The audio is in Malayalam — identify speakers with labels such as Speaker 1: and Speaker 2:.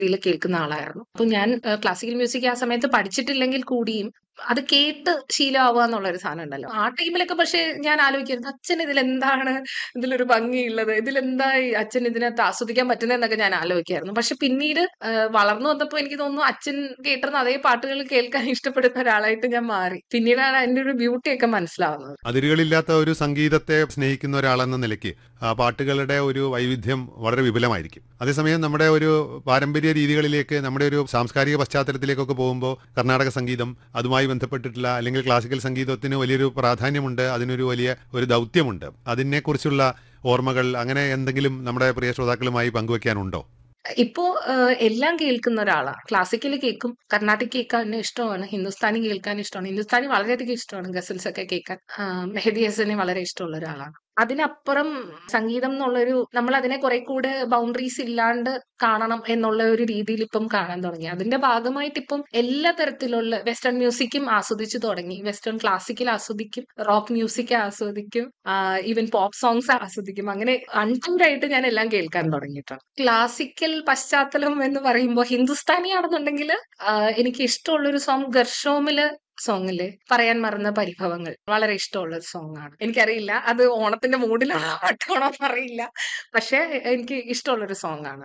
Speaker 1: ഇതിൽ കേൾക്കുന്ന ആളായിരുന്നു. അപ്പൊ ഞാൻ ഏഹ്, ക്ലാസിക്കൽ മ്യൂസിക് ആ സമയത്ത് പഠിച്ചിട്ടില്ലെങ്കിൽ കൂടിയും അത് കേട്ട് ശീലമാവുക എന്നുള്ളൊരു സാധനം ഉണ്ടല്ലോ. ആ ടൈമിലൊക്കെ പക്ഷേ ഞാൻ ആലോചിക്കായിരുന്നു അച്ഛൻ ഇതിലെന്താണ് ഇതിലൊരു ഭംഗിയുള്ളത്? ഇതിലെന്താ ഈ അച്ഛൻ ഇതിനകത്ത് ആസ്വദിക്കാൻ പറ്റുന്നതെന്നൊക്കെ ഞാൻ ആലോചിക്കായിരുന്നു. പക്ഷെ പിന്നീട് ഏഹ്, വളർന്നു വന്നപ്പോ എനിക്ക് തോന്നുന്നു അച്ഛൻ കേട്ടിരുന്ന അതേ പാട്ടുകൾ കേൾക്കാൻ ഇഷ്ടപ്പെടുന്ന ഒരാളായിട്ട് ഞാൻ മാറി. പിന്നീടാണ് അതിന്റെ ഒരു ബ്യൂട്ടിയൊക്കെ മനസ്സിലാവുന്നത്.
Speaker 2: അതിരുകളില്ലാത്ത ഒരു സംഗീതത്തെ സ്നേഹിക്കുന്ന ഒരാളെന്ന നിലയ്ക്ക് ആ പാട്ടുകളുടെ ഒരു വൈവിധ്യം വളരെ വിപുലമായിരിക്കും അതേസമയം നമ്മുടെ ഒരു പാരമ്പര്യ രീതികളിലേക്ക് നമ്മുടെ ഒരു സാംസ്കാരിക പശ്ചാത്തലത്തിലേക്കൊക്കെ പോകുമ്പോൾ കർണാടക സംഗീതം അതുമായി ബന്ധപ്പെട്ടിട്ടുള്ള അല്ലെങ്കിൽ ക്ലാസിക്കൽ സംഗീതത്തിന് വലിയൊരു പ്രാധാന്യമുണ്ട് അതിനൊരു വലിയ ഒരു ദൗത്യമുണ്ട് അതിനെക്കുറിച്ചുള്ള ഓർമ്മകൾ അങ്ങനെ എന്തെങ്കിലും നമ്മുടെ പ്രിയ ശ്രോതാക്കളുമായി പങ്കുവെക്കാനുണ്ടോ
Speaker 1: ഇപ്പോ ഏഹ്, എല്ലാം കേൾക്കുന്ന ഒരാളാ. ക്ലാസിക്കൽ കേൾക്കും, കർണാട്ടിക് കേൾക്കാൻ ഇഷ്ടമാണ്, ഹിന്ദുസ്ഥാനി കേൾക്കാൻ ഇഷ്ടമാണ്. ഹിന്ദുസ്ഥാനി വളരെയധികം ഇഷ്ടമാണ് ഗസൽസ് ഒക്കെ കേൾക്കാൻ. ആഹ്, മെഹദി ഹസനെ വളരെ ഇഷ്ടമുള്ള ഒരാളാണ്. അതിനപ്പുറം സംഗീതം എന്നുള്ളൊരു നമ്മൾ അതിനെ കുറെ കൂടെ ബൗണ്ടറീസ് ഇല്ലാണ്ട് കാണണം എന്നുള്ള ഒരു രീതിയിൽ ഇപ്പം കാണാൻ തുടങ്ങി. അതിന്റെ ഭാഗമായിട്ട് ഇപ്പം എല്ലാ തരത്തിലുള്ള വെസ്റ്റേൺ മ്യൂസിക്കും ആസ്വദിച്ചു തുടങ്ങി. വെസ്റ്റേൺ ക്ലാസിക്കൽ ആസ്വദിക്കും, റോക്ക് മ്യൂസിക് ആസ്വദിക്കും, ഈവൻ പോപ്പ് സോങ്സ് ആസ്വദിക്കും. അങ്ങനെ അൺടൈംഡ് ആയിട്ട് ഞാൻ എല്ലാം കേൾക്കാൻ തുടങ്ങിയിട്ടുണ്ട്. ക്ലാസിക്കൽ പശ്ചാത്തലം എന്ന് പറയുമ്പോൾ ഹിന്ദുസ്ഥാനി ആണെന്നുണ്ടെങ്കിൽ എനിക്ക് ഇഷ്ടമുള്ള ഒരു സോങ് ഗർഷോമില് സോങ്ങില് പറയാൻ മറന്ന പരിഭവങ്ങൾ വളരെ ഇഷ്ടമുള്ള ഒരു സോങ് ആണ്. എനിക്കറിയില്ല അത് ഓണത്തിന്റെ മൂഡിലുള്ള പാട്ടാണോ എന്നറിയില്ല. പക്ഷെ എനിക്ക് ഇഷ്ടമുള്ള ഒരു സോങ് ആണ്.